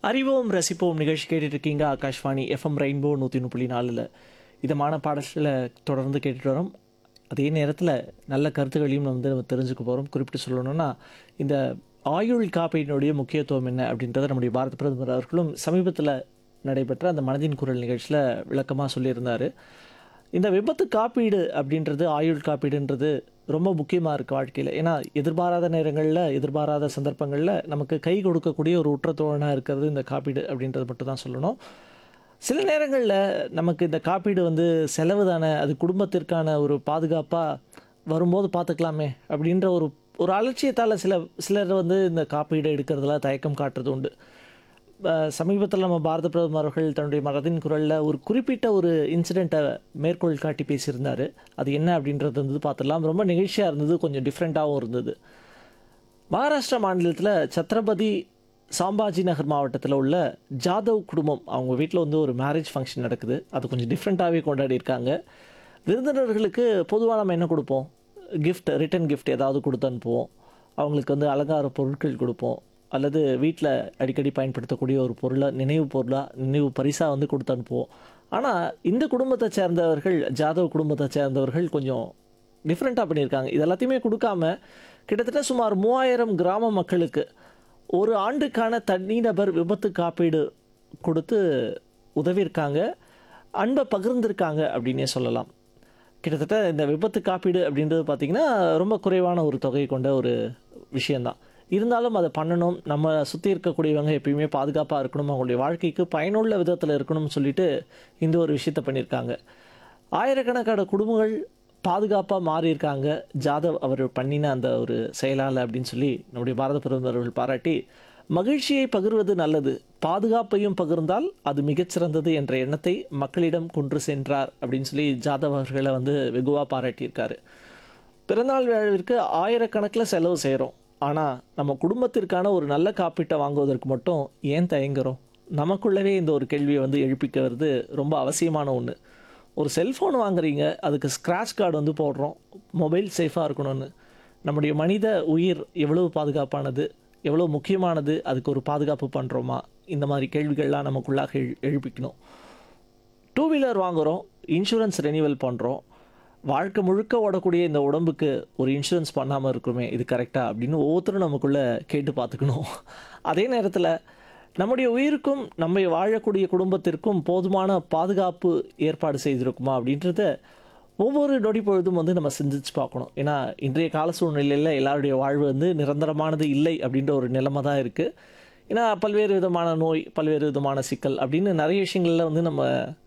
அறிவோம் ரசிப்போம் நிகழ்ச்சி கேட்டுட்டு இருக்கீங்க ஆகாஷ்வாணி எஃப்எம் ரெயின்போ நூற்றி புள்ளி நாலில் இதமான பாடல்களை தொடர்ந்து கேட்டுட்டு வரோம் அதே நேரத்தில் நல்ல கருத்துக்களையும் நம்ம வந்து நம்ம தெரிஞ்சுக்க போகிறோம் குறிப்பிட்டு சொல்லணும்னா இந்த ஆயுள் காப்பீட்டினுடைய முக்கியத்துவம் என்ன அப்படின்றத நம்முடைய பாரத பிரதமர் அவர்களும் சமீபத்தில் நடைபெற்ற அந்த மனதின் குரல் நிகழ்ச்சியில் விளக்கமாக சொல்லியிருந்தார் இந்த விபத்து காப்பீடு அப்படின்றது ஆயுள் காப்பீடுன்றது ரொம்ப முக்கியமாக இருக்குது வாழ்க்கையில் ஏன்னா எதிர்பாராத நேரங்களில் எதிர்பாராத சந்தர்ப்பங்களில் நமக்கு கை கொடுக்கக்கூடிய ஒரு உற்றத்தோழனாக இருக்கிறது இந்த காப்பீடு அப்படின்றது மட்டும் தான் சொல்லணும் சில நேரங்களில் நமக்கு இந்த காப்பீடு வந்து செலவு தானே அது குடும்பத்திற்கான ஒரு பாதுகாப்பாக வரும்போது பார்த்துக்கலாமே அப்படின்ற ஒரு ஒரு அலட்சியத்தால் சில சிலர் வந்து இந்த காப்பீடு எடுக்கிறதுல தயக்கம் காட்டுறது உண்டு சமீபத்தில் நம்ம பாரத பிரதமர் அவர்கள் தன்னுடைய மனதின் குரலில் ஒரு குறிப்பிட்ட ஒரு இன்சிடெண்ட்டை மேற்கோள் காட்டி பேசியிருந்தார் அது என்ன அப்படின்றது வந்து பார்த்துடலாம் ரொம்ப நிகழ்ச்சியாக இருந்தது கொஞ்சம் டிஃப்ரெண்ட்டாகவும் இருந்தது மகாராஷ்டிரா மாநிலத்தில் சத்ரபதி சாம்பாஜி நகர் மாவட்டத்தில் உள்ள ஜாதவ் குடும்பம் அவங்க வீட்டில் வந்து ஒரு மேரேஜ் ஃபங்க்ஷன் நடக்குது அது கொஞ்சம் டிஃப்ரெண்ட்டாகவே கொண்டாடி இருக்காங்க விருந்தினர்களுக்கு பொதுவாக நம்ம என்ன கொடுப்போம் கிஃப்ட் ரிட்டன் கிஃப்ட் ஏதாவது கொடுத்து அனுப்புவோம் அவங்களுக்கு வந்து அலங்கார பொருட்கள் கொடுப்போம் அல்லது வீட்டில் அடிக்கடி பயன்படுத்தக்கூடிய ஒரு பொருளை நினைவு பொருளாக நினைவு பரிசாக வந்து கொடுத்து அனுப்புவோம் ஆனால் இந்த குடும்பத்தை சேர்ந்தவர்கள் ஜாதவ் குடும்பத்தை சேர்ந்தவர்கள் கொஞ்சம் டிஃப்ரெண்ட்டாக பண்ணியிருக்காங்க இது எல்லாத்தையுமே கொடுக்காம கிட்டத்தட்ட சுமார் மூவாயிரம் கிராம மக்களுக்கு ஒரு ஆண்டுக்கான தனிநபர் விபத்து காப்பீடு கொடுத்து உதவியிருக்காங்க அன்பை பகிர்ந்திருக்காங்க அப்படின்னே சொல்லலாம் கிட்டத்தட்ட இந்த விபத்து காப்பீடு அப்படின்றது பார்த்திங்கன்னா ரொம்ப குறைவான ஒரு தொகை கொண்ட ஒரு விஷயந்தான் இருந்தாலும் அதை பண்ணணும் நம்ம சுற்றி இருக்கக்கூடியவங்க எப்பயுமே பாதுகாப்பாக இருக்கணும் அவங்களுடைய வாழ்க்கைக்கு பயனுள்ள விதத்தில் இருக்கணும்னு சொல்லிட்டு இந்த ஒரு விஷயத்த பண்ணியிருக்காங்க ஆயிரக்கணக்கான குடும்பங்கள் பாதுகாப்பாக மாறியிருக்காங்க ஜாதவ் அவர் பண்ணின அந்த ஒரு செயலால் அப்படின்னு சொல்லி நம்முடைய பாரத பிரதமர் அவர்கள் பாராட்டி மகிழ்ச்சியை பகிர்வது நல்லது பாதுகாப்பையும் பகிர்ந்தால் அது மிகச்சிறந்தது என்ற எண்ணத்தை மக்களிடம் கொண்டு சென்றார் அப்படின்னு சொல்லி ஜாதவ் அவர்களை வந்து வெகுவாக பாராட்டியிருக்காரு பிறந்தநாள் விழாவிற்கு ஆயிரக்கணக்கில் செலவு செய்கிறோம் ஆனால் நம்ம குடும்பத்திற்கான ஒரு நல்ல காப்பீட்டை வாங்குவதற்கு மட்டும் ஏன் தயங்குறோம் நமக்குள்ளவே இந்த ஒரு கேள்வியை வந்து எழுப்பிக்கிறது ரொம்ப அவசியமான ஒன்று ஒரு செல்ஃபோன் வாங்குறீங்க அதுக்கு ஸ்க்ராட்ச் கார்டு வந்து போடுறோம் மொபைல் சேஃபாக இருக்கணும்னு நம்முடைய மனித உயிர் எவ்வளவு பாதுகாப்பானது எவ்வளோ முக்கியமானது அதுக்கு ஒரு பாதுகாப்பு பண்ணுறோமா இந்த மாதிரி கேள்விகள்லாம் நமக்குள்ளாக எழு எழுப்பிக்கணும் டூ வீலர் வாங்குகிறோம் இன்சூரன்ஸ் ரெனியூவல் பண்ணுறோம் வாழ்க்கை முழுக்க ஓடக்கூடிய இந்த உடம்புக்கு ஒரு இன்சூரன்ஸ் பண்ணாமல் இருக்குமே இது கரெக்டாக அப்படின்னு ஒவ்வொருத்தரும் நமக்குள்ளே கேட்டு பார்த்துக்கணும் அதே நேரத்தில் நம்முடைய உயிருக்கும் நம்ம வாழக்கூடிய குடும்பத்திற்கும் போதுமான பாதுகாப்பு ஏற்பாடு செய்திருக்குமா அப்படின்றத ஒவ்வொரு நொடி பொழுதும் வந்து நம்ம சிந்திச்சு பார்க்கணும் ஏன்னா இன்றைய கால சூழ்நிலையில் எல்லாருடைய வாழ்வு வந்து நிரந்தரமானது இல்லை அப்படின்ற ஒரு நிலைமை தான் இருக்குது ஏன்னா பல்வேறு விதமான நோய் பல்வேறு விதமான சிக்கல் அப்படின்னு நிறைய விஷயங்களில் வந்து நம்ம